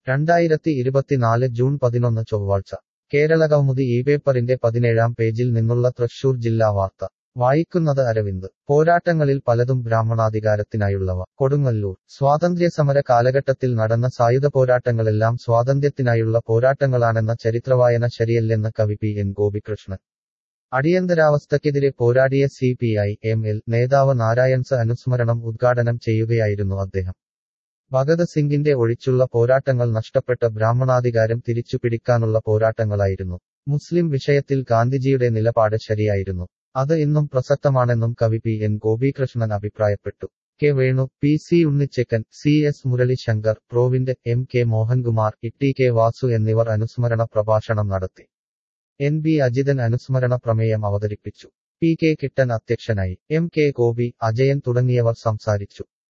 രണ്ടായിരത്തി ഇരുപത്തിനാല് ജൂൺ പതിനൊന്ന് ചൊവ്വാഴ്ച കേരളകൗമുദി ഈ പേപ്പറിന്റെ പതിനേഴാം പേജിൽ നിന്നുള്ള തൃശൂർ ജില്ലാ വാർത്ത വായിക്കുന്നത് അരവിന്ദ് പോരാട്ടങ്ങളിൽ പലതും ബ്രാഹ്മണാധികാരത്തിനായുള്ളവ കൊടുങ്ങല്ലൂർ സ്വാതന്ത്ര്യസമര കാലഘട്ടത്തിൽ നടന്ന സായുധ പോരാട്ടങ്ങളെല്ലാം സ്വാതന്ത്ര്യത്തിനായുള്ള പോരാട്ടങ്ങളാണെന്ന ചരിത്രവായന ശരിയല്ലെന്ന് കവി പി എൻ ഗോപികൃഷ്ണൻ അടിയന്തരാവസ്ഥക്കെതിരെ പോരാടിയ C P I M L നേതാവ് നാരായൺസ് അനുസ്മരണം ഉദ്ഘാടനം ചെയ്യുകയായിരുന്നു അദ്ദേഹം ഭഗത് സിംഗിന്റെ ഒഴിച്ചുള്ള പോരാട്ടങ്ങൾ നഷ്ടപ്പെട്ട ബ്രാഹ്മണാധികാരം തിരിച്ചുപിടിക്കാനുള്ള പോരാട്ടങ്ങളായിരുന്നു മുസ്ലിം വിഷയത്തിൽ ഗാന്ധിജിയുടെ നിലപാട് ശരിയായിരുന്നു അത് ഇന്നും പ്രസക്തമാണെന്നും കവി പി എൻ ഗോപികൃഷ്ണൻ അഭിപ്രായപ്പെട്ടു K Venu P C Unnichakkan C S Muralishankar പ്രോവിന്റ് M K Mohankumar Itty K Vasu എന്നിവർ അനുസ്മരണ പ്രഭാഷണം നടത്തി എൻ ബി അജിതൻ അനുസ്മരണ പ്രമേയം അവതരിപ്പിച്ചു പി കെ കിട്ടൻ അധ്യക്ഷനായി എം കെ ഗോപി അജയൻ തുടങ്ങിയവർ സംസാരിച്ചു